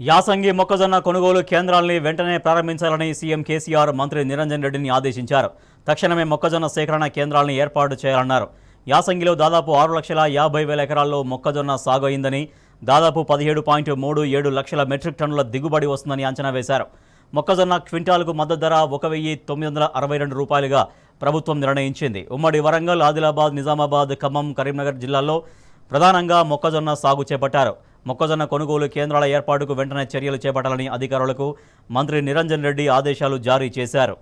యాసంగి మొక్కజొన్న కొనుగోలు కేంద్రాల్ని వెంటనే ప్రారంభించాలని సీఎం కేసీఆర్ మంత్రి నిరంజన్ రెడ్డిని ఆదేశించారు తక్షణమే మొక్కజొన్న సేకరణ కేంద్రాలను ఏర్పాటు చేయాలన్నారు యాసంగిలో దాదాపు ఆరు లక్షల యాభై వేల ఎకరాల్లో మొక్కజొన్న సాగు అయిందని దాదాపు పదిహేడు పాయింట్ మూడు ఏడు లక్షల మెట్రిక్ టన్నుల దిగుబడి వస్తుందని అంచనా వేశారు మొక్కజొన్న క్వింటాల్కు మద్దతు ధర ఒక వెయ్యి తొమ్మిది వందల అరవై రెండు రూపాయలుగా ప్రభుత్వం నిర్ణయించింది ఉమ్మడి వరంగల్ ఆదిలాబాద్ నిజామాబాద్ ఖమ్మం కరీంనగర్ జిల్లాల్లో ప్రధానంగా మొక్కజొన్న సాగు చేపట్టారు మొక్కజొన్న కొనుగోలు కేంద్రాల ఏర్పాటుకు వెంటనే చర్యలు చేపట్టాలని అధికారులకు మంత్రి నిరంజన్ రెడ్డి ఆదేశాలు జారీ చేశారు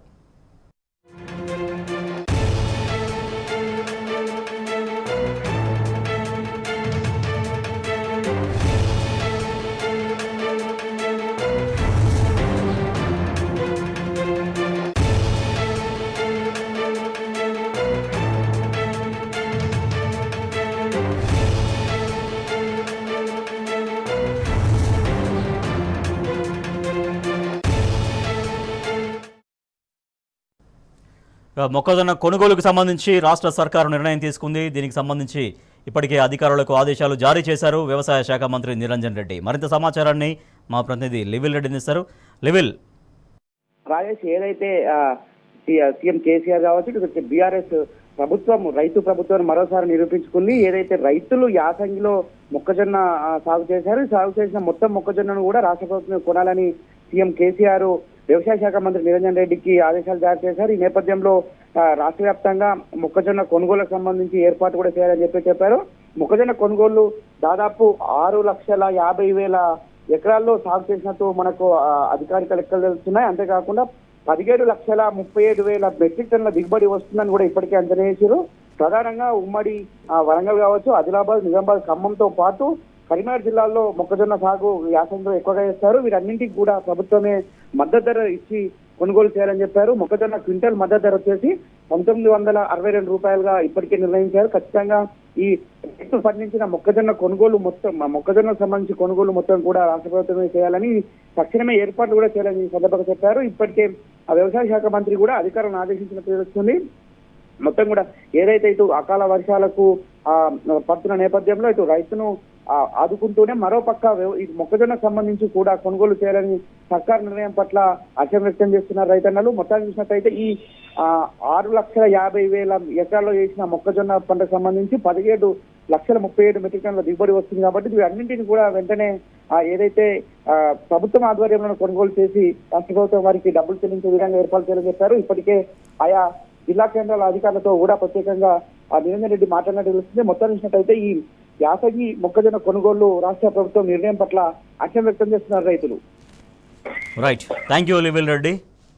ఇక మొక్కజొన్న కొనుగోలుకు సంబంధించి రాష్ట్ర సర్కారు నిర్ణయం తీసుకుంది దీనికి సంబంధించి ఇప్పటికే అధికారులకు ఆదేశాలు జారీ చేశారు వ్యవసాయ శాఖ మంత్రి నిరంజన్ రెడ్డి మరింత సమాచారాన్ని మా ప్రతినిధి లివిల్ రెడ్డి ఇస్తారు లివిల్ రాజేష్ ఏదైతే ఆ, సి- సీఎం కేసీఆర్ కావచ్చు ఇటు బీఆర్ఎస్ ప్రభుత్వం రైతు ప్రభుత్వాన్ని మరోసారి నిరూపించుకుంది ఏదైతే రైతులు యాసంగిలో మొక్కజొన్న ఆ, సాగు చేశారు ఈ సాగు చేసిన మొత్తం మొక్కజొన్నను కూడా రాష్ట్ర ప్రభుత్వం కొనాలని సీఎం కేసీఆర్ వ్యవసాయ శాఖ మంత్రి నిరంజన్ రెడ్డికి ఆదేశాలు జారీ చేశారు ఈ నేపథ్యంలో ఆ, రాష్ట్ర వ్యాప్తంగా మొక్కజొన్న కొనుగోలుకు సంబంధించి ఏర్పాటు కూడా చేయాలని చెప్పి చెప్పారు మొక్కజొన్న కొనుగోలు దాదాపు ఆరు లక్షల యాభై వేల ఎకరాల్లో సాగు చేసినట్టు మనకు ఆ, అధికారిక లెక్కలు తెలుస్తున్నాయి అంతేకాకుండా పదిహేడు లక్షల ముప్పై ఏడు వేల మెట్రిక్ టన్నుల దిగుబడి వస్తుందని కూడా ఇప్పటికే అంచనా వేసారు ప్రధానంగా ఉమ్మడి ఆ, వరంగల్ కావచ్చు ఆదిలాబాద్ నిజామాబాద్ ఖమ్మంతో పాటు కరీంనగర్ జిల్లాల్లో మొక్కజొన్న సాగు యాసంగిలో ఎక్కువగా చేస్తారు వీరన్నింటికి కూడా ప్రభుత్వమే మద్దతు ధర ఇచ్చి కొనుగోలు చేయాలని చెప్పారు మొక్కజొన్న క్వింటల్ మద్దతు ధర వచ్చేసి పంతొమ్మిది వందల అరవై రెండు రూపాయలుగా ఇప్పటికే నిర్ణయించారు ఖచ్చితంగా ఈ రైతు పండించిన మొక్కజొన్న కొనుగోలు మొత్తం ఆ మొక్కజొన్నకు సంబంధించి కొనుగోలు మొత్తం కూడా రాష్ట్ర ప్రభుత్వమే చేయాలని తక్షణమే ఏర్పాట్లు కూడా చేయాలని ఈ సందర్భంగా చెప్పారు ఇప్పటికే ఆ వ్యవసాయ శాఖ మంత్రి కూడా అధికారులను ఆదేశించినట్టు తెలుస్తుంది మొత్తం కూడా ఏదైతే ఇటు అకాల వర్షాలకు ఆ పడుతున్న నేపథ్యంలో ఇటు రైతును ఆ, ఆదుకుంటూనే మరో పక్క వ్యవ- ఈ మొక్కజొన్నకు సంబంధించి కూడా కొనుగోలు చేయాలని సర్కార్ నిర్ణయం పట్ల హర్షం వ్యక్తం చేస్తున్నారు రైతన్నలు మొత్తాన్ని చూసినట్టయితే ఈ ఆ, ఆరు లక్షల యాభై వేల ఎకరాల్లో చేసిన మొక్కజొన్న పంటకు సంబంధించి పదిహేడు లక్షల ముప్పై ఏడు మెట్రిక్ టన్నుల దిగుబడి వస్తుంది కాబట్టి వీటన్నింటిని కూడా వెంటనే ఆ, ఏదైతే ఆ, ప్రభుత్వం ఆధ్వర్యంలో కొనుగోలు చేసి రాష్ట్ర ప్రభుత్వం వారికి డబ్బులు చెల్లించే విధంగా ఏర్పాటు చేయాలని చెప్పారు ఇప్పటికే ఆయా జిల్లా కేంద్రాల అధికారులతో కూడా ప్రత్యేకంగా ఆ నిరంజన్ రెడ్డి మాట్లాడినట్టు తెలుస్తుంది మొత్తం చూసినట్టయితే ఈ యాసంగి మొక్కజొన్న కొనుగోలు రాష్ట్ర ప్రభుత్వం నిర్ణయం పట్ల హర్షం వ్యక్తం చేస్తున్నారు రైతులు రైట్ థ్యాంక్ యూ లివిల్ రెడ్డి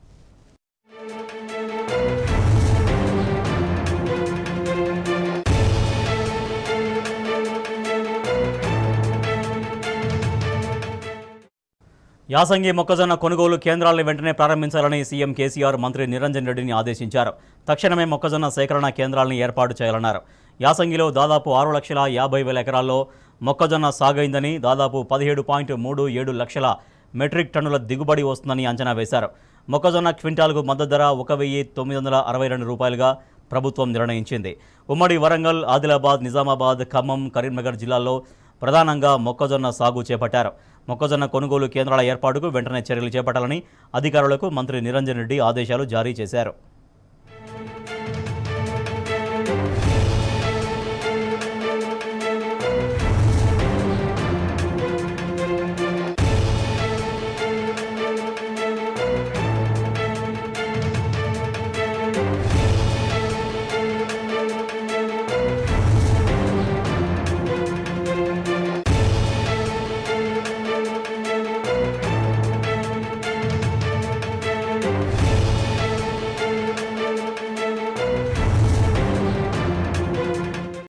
యాసంగి మొక్కజొన్న కొనుగోలు కేంద్రాలను వెంటనే ప్రారంభించాలని సీఎం కేసీఆర్ మంత్రి నిరంజన్ రెడ్డిని ఆదేశించారు తక్షణమే మొక్కజొన్న సేకరణ కేంద్రాలను ఏర్పాటు చేయాలన్నారు యాసంగిలో దాదాపు ఆరు లక్షల యాభై వేల ఎకరాల్లో మొక్కజొన్న సాగైందని దాదాపు పదిహేడు పాయింట్ మూడు ఏడు లక్షల మెట్రిక్ టన్నుల దిగుబడి వస్తుందని అంచనా వేశారు మొక్కజొన్న క్వింటాల్కు మద్దతు ధర ఒక వెయ్యి తొమ్మిది వందల అరవై రెండు రూపాయలుగా ప్రభుత్వం నిర్ణయించింది ఉమ్మడి వరంగల్ ఆదిలాబాద్ నిజామాబాద్ ఖమ్మం కరీంనగర్ జిల్లాల్లో ప్రధానంగా మొక్కజొన్న సాగు చేపట్టారు మొక్కజొన్న కొనుగోలు కేంద్రాల ఏర్పాటుకు వెంటనే చర్యలు చేపట్టాలని అధికారులకు మంత్రి నిరంజన్ రెడ్డి ఆదేశాలు జారీ చేశారు